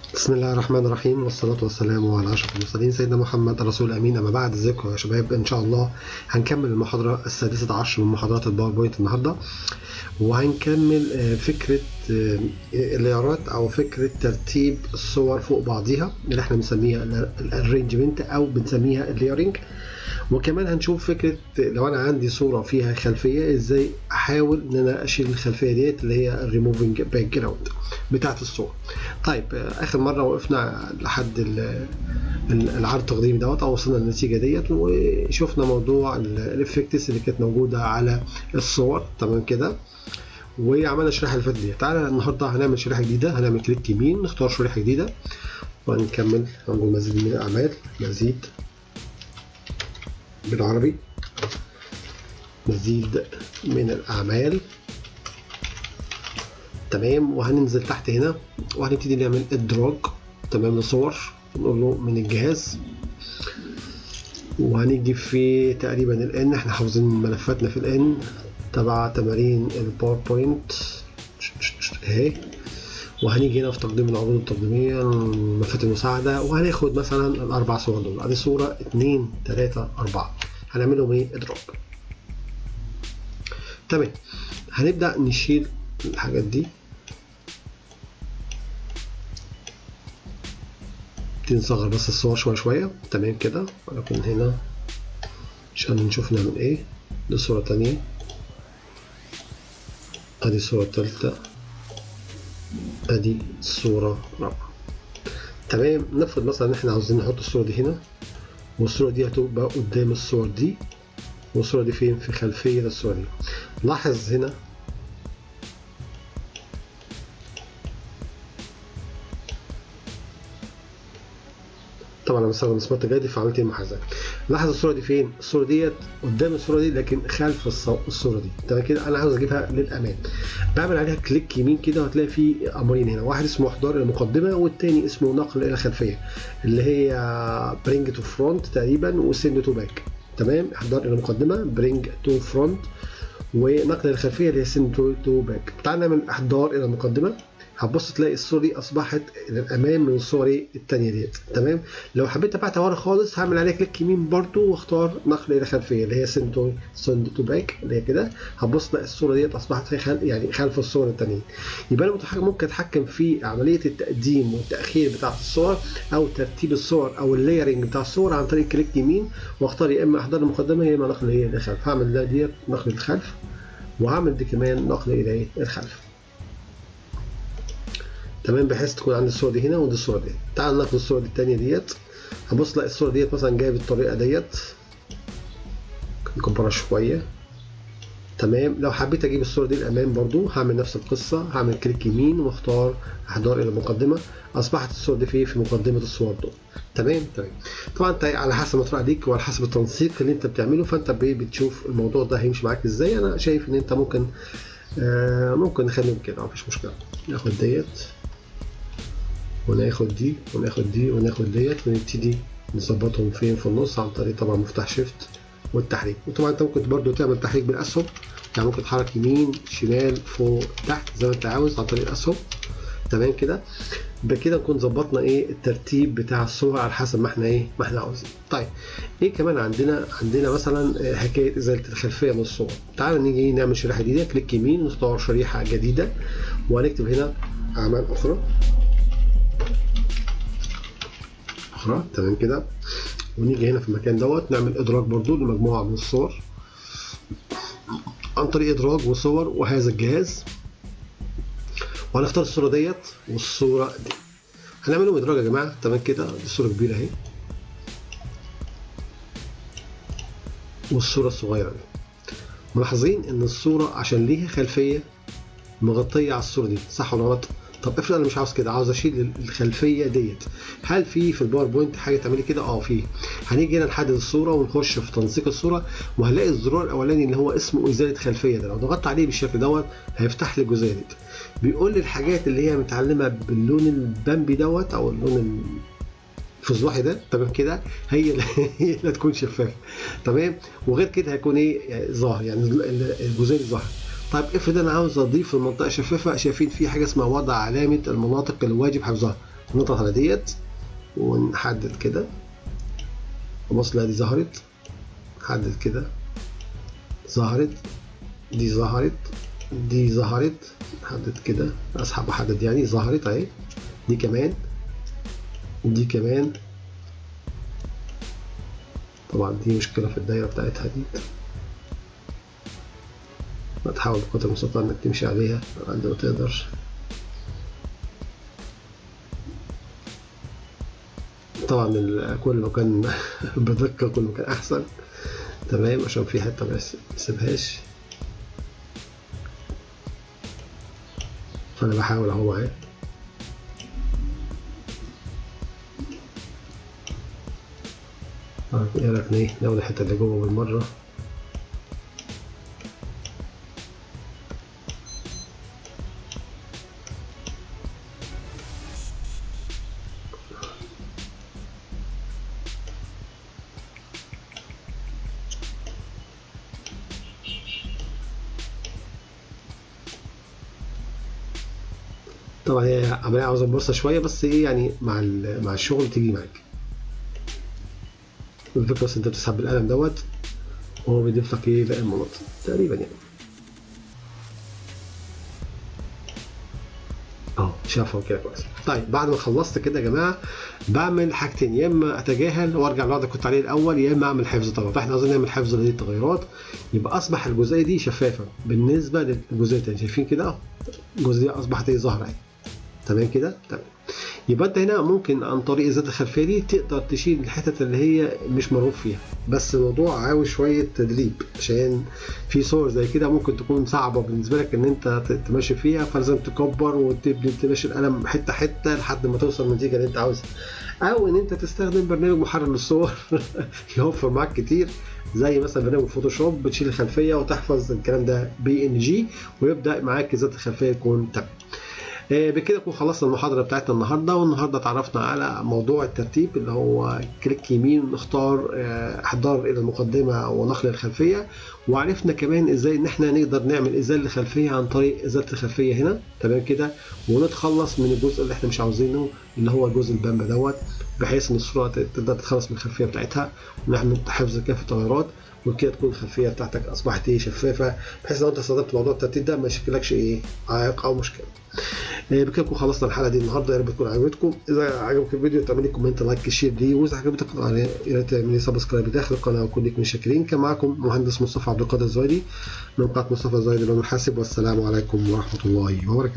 بسم الله الرحمن الرحيم والصلاة والسلام على أشرف المرسلين سيدنا محمد الرسول الأمين أما بعد ازيكم يا شباب إن شاء الله هنكمل المحاضرة السادسة عشر من محاضرات الباوربوينت النهاردة وهنكمل آه، فكرة آه، الليارات أو فكرة ترتيب الصور فوق بعضيها اللي احنا بنسميها الارينجمنت أو بنسميها الليرنج وكمان هنشوف فكرة لو أنا عندي صورة فيها خلفية إزاي أحاول إن أنا أشيل الخلفية ديت اللي هي الريموفينج باك جراوند بتاعة الصورة. طيب آه، آخر مرة وقفنا لحد ال- ال- العرض التقديمي دوت أو وصلنا للنتيجة ديت وشفنا موضوع الإفكتس اللي كانت موجودة على الصور تمام كده وعملنا الشريحة اللي فاتت دي تعالى النهاردة هنعمل شريحة جديدة هنعمل كليك يمين نختار شريحة جديدة وهنكمل هنقول مزيد من الأعمال مزيد بالعربي مزيد من الأعمال تمام وهننزل تحت هنا وهنبتدي نعمل إدراج تمام لصور نقول له من الجهاز وهنيجي في تقريبا الان احنا حافظين ملفاتنا في الان تبع تمارين الباوربوينت اهي وهنيجي هنا في تقديم العروض التقديمية ملفات المساعدة وهناخد مثلا الأربع صور دول ادي صورة اتنين تلاتة أربعة هنعملهم ايه إدراج تمام هنبدأ نشيل الحاجات دي نبتدي نصغر بس الصور شوية شوية تمام كده ولكن هنا عشان نشوف نعمل ايه دي صورة تانية ادي الصورة التالتة ادي الصورة الرابعة تمام نفرض مثلا ان احنا عاوزين نحط الصورة دي هنا والصورة دي هتبقى قدام الصور دي والصورة دي فين في خلفية الصورة دي لاحظ هنا طبعا انا بستخدم سمارت جادي فعملت المحاذاه لاحظ الصوره دي فين الصوره ديت قدام الصوره دي لكن خلف الص- الصوره دي تمام كده انا عاوز اجيبها للامام بعمل عليها كليك يمين كده وهتلاقي في امرين هنا واحد اسمه احضار الى مقدمه والتاني اسمه نقل الى خلفيه اللي هي برينج تو فرونت تقريبا وسند تو باك تمام احضار الى مقدمه برينج تو فرونت ونقل الخلفيه اللي هي سند تو تو باك تعال نعمل احضار الى مقدمه هتبص تلاقي الصوره دي اصبحت للامام من الصور إيه؟ التانية ديت تمام لو حبيت ابعتها ورا خالص هعمل عليها كليك يمين برضو واختار نقل الى خلفيه اللي هي سند تو سند تو باك اللي هي كده هتبص تلاقي الصوره ديت اصبحت في خل... يعني خلف الصور التانيين يبقى انا متحكم ممكن اتحكم في عمليه التقديم والتاخير بتاعه الصور او ترتيب الصور او اللايرنج بتاع الصور عن طريق كليك يمين واختار يا اما احضار المقدمه يا اما نقل الى الخلف هعمل ده ديت نقل الخلف وهعمل دي كمان نقل الى إيه؟ الخلف تمام بحيث تكون عندي الصوره دي هنا ودي الصوره دي تعال ناخد الصوره دي التانية ديت هبص الاقي الصوره ديت مثلا جايه بالطريقه ديت نكبرها شويه تمام لو حبيت اجيب الصوره دي الامام برضو هعمل نفس القصه هعمل كليك يمين واختار احضار الى مقدمه اصبحت الصوره دي في في مقدمه الصور دول تمام تمام طبعا انت على حسب ما تروح عليك وعلى حسب التنسيق اللي انت بتعمله فانت بي- بتشوف الموضوع ده هيمشي معاك ازاي انا شايف ان انت ممكن آه ممكن نخليهم كده مفيش مشكله ناخد ديت وناخد دي وناخد دي وناخد ديت ونبتدي نظبطهم فين في النص عن طريق طبعا مفتاح شيفت والتحريك وطبعا انت ممكن برضو تعمل تحريك بالاسهم يعني ممكن تحرك يمين شمال فوق تحت زي ما انت عاوز عن طريق الاسهم تمام كده بكده نكون ظبطنا ايه الترتيب بتاع الصور على حسب ما احنا ايه ما احنا عاوزين طيب ايه كمان عندنا عندنا مثلا آه، حكايه ازاله الخلفيه من الصور تعال نيجي نعمل شريحه جديده كليك يمين نختار شريحه جديده وهنكتب هنا اعمال اخرى اخرى تمام كده ونيجي هنا في المكان دوت نعمل ادراج برضو لمجموعه من الصور عن طريق ادراج وصور وهذا الجهاز وهنختار الصوره ديت والصوره دي هنعملهم ادراج يا جماعه تمام كده دي صوره كبيره اهي والصوره الصغيره دي ملاحظين ان الصوره عشان ليها خلفيه مغطيه على الصوره دي صح ولا غلط طب افرض انا مش عاوز كده عاوز اشيل الخلفيه ديت هل في في الباوربوينت حاجه تعملي كده اه في هنيجي هنا نحدد الصوره ونخش في تنسيق الصوره وهنلاقي الزرار الاولاني اللي هو اسمه ازاله خلفيه ده لو ضغطت عليه بالشكل دوت هيفتح لي الجزئيه دي بيقول لي الحاجات اللي هي متعلمه باللون البامبي دوت او اللون ال- الفزوحي ده تمام كده هي اللي هي اللي هتكون شفافه تمام وغير كده هيكون ايه يعني ظاهر يعني ال- ال- الجزئيه دي ظاهره طيب افرض انا عاوز اضيف المنطقه شفافه شايفين في حاجه اسمها وضع علامه المناطق اللي واجب حفظها نضغط على ديت ونحدد كده وبص لا دي ظهرت حدد كده ظهرت دي ظهرت دي ظهرت حدد كده اسحب احدد يعني ظهرت اهي دي كمان دي كمان طبعا دي مشكلة في الدايرة بتاعتها دي هتحاول بقدر المستطاع انك تمشي عليها قد ما تقدر طبعا كل ما كان بدقة كل ما كان أحسن تمام عشان في حتة ما يسيبهاش فأنا بحاول أهو معاه ايه رايك ايه ناخد الحته اللي جوه بالمره طبعا هي عمليه عاوزه بورصه شويه بس ايه يعني مع مع الشغل تيجي معاك الفكرة بس انت بتسحب بالقلم دوت وهو بيضيف لك ايه باقي المناطق تقريبا يعني اه شافه كده كويس طيب بعد ما خلصت كده يا جماعه بعمل حاجتين يا اما اتجاهل وارجع للوضع اللي كنت عليه الاول يا اما اعمل حفظ طبعا فاحنا عاوزين نعمل حفظ لهذه التغيرات يبقى اصبح الجزئيه دي شفافه بالنسبه للجزئيه الثانيه شايفين كده اه الجزئيه اصبحت ايه ظاهره اهي تمام كده تمام يبقى انت هنا ممكن عن طريق ذات الخلفيه دي تقدر تشيل الحتت اللي هي مش مرغوب فيها بس الموضوع عاوز شويه تدريب عشان في صور زي كده ممكن تكون صعبه بالنسبه لك ان انت تمشي فيها فلازم تكبر وتبني تمشي القلم حته حته لحد ما توصل للنتيجه اللي انت عاوزها او ان انت تستخدم برنامج محرر للصور يوفر معاك كتير زي مثلا برنامج فوتوشوب بتشيل الخلفيه وتحفظ الكلام ده بي ان جي ويبدا معاك ذات الخلفيه يكون تمام بكده نكون خلصنا المحاضره بتاعتنا النهارده والنهارده اتعرفنا على موضوع الترتيب اللي هو كليك يمين نختار احضار الى المقدمه ونقل الخلفيه وعرفنا كمان ازاي ان احنا نقدر نعمل ازاله الخلفيه عن طريق ازاله الخلفيه هنا تمام كده ونتخلص من الجزء اللي احنا مش عاوزينه اللي هو جزء البامبا دوت بحيث ان الصوره تقدر تتخلص من الخلفيه بتاعتها ونعمل حفظ كافه التغيرات وبكده تكون الخلفيه بتاعتك اصبحت ايه شفافه بحيث لو انت استخدمت موضوع الترتيب ده ما يشكلكش ايه عائق او مشكله. بكده نكون خلصنا الحلقه دي النهارده يا رب تكون عجبتكم اذا عجبك الفيديو تعمل لي كومنت لايك شير ليه واذا عجبتك القناه يا ريت تعمل لي سبسكرايب داخل القناه وكون لك من شاكرين كان معاكم مهندس مصطفى عبد القادر الزويدي من قناه مصطفى الزويدي للمحاسب والسلام عليكم ورحمه الله وبركاته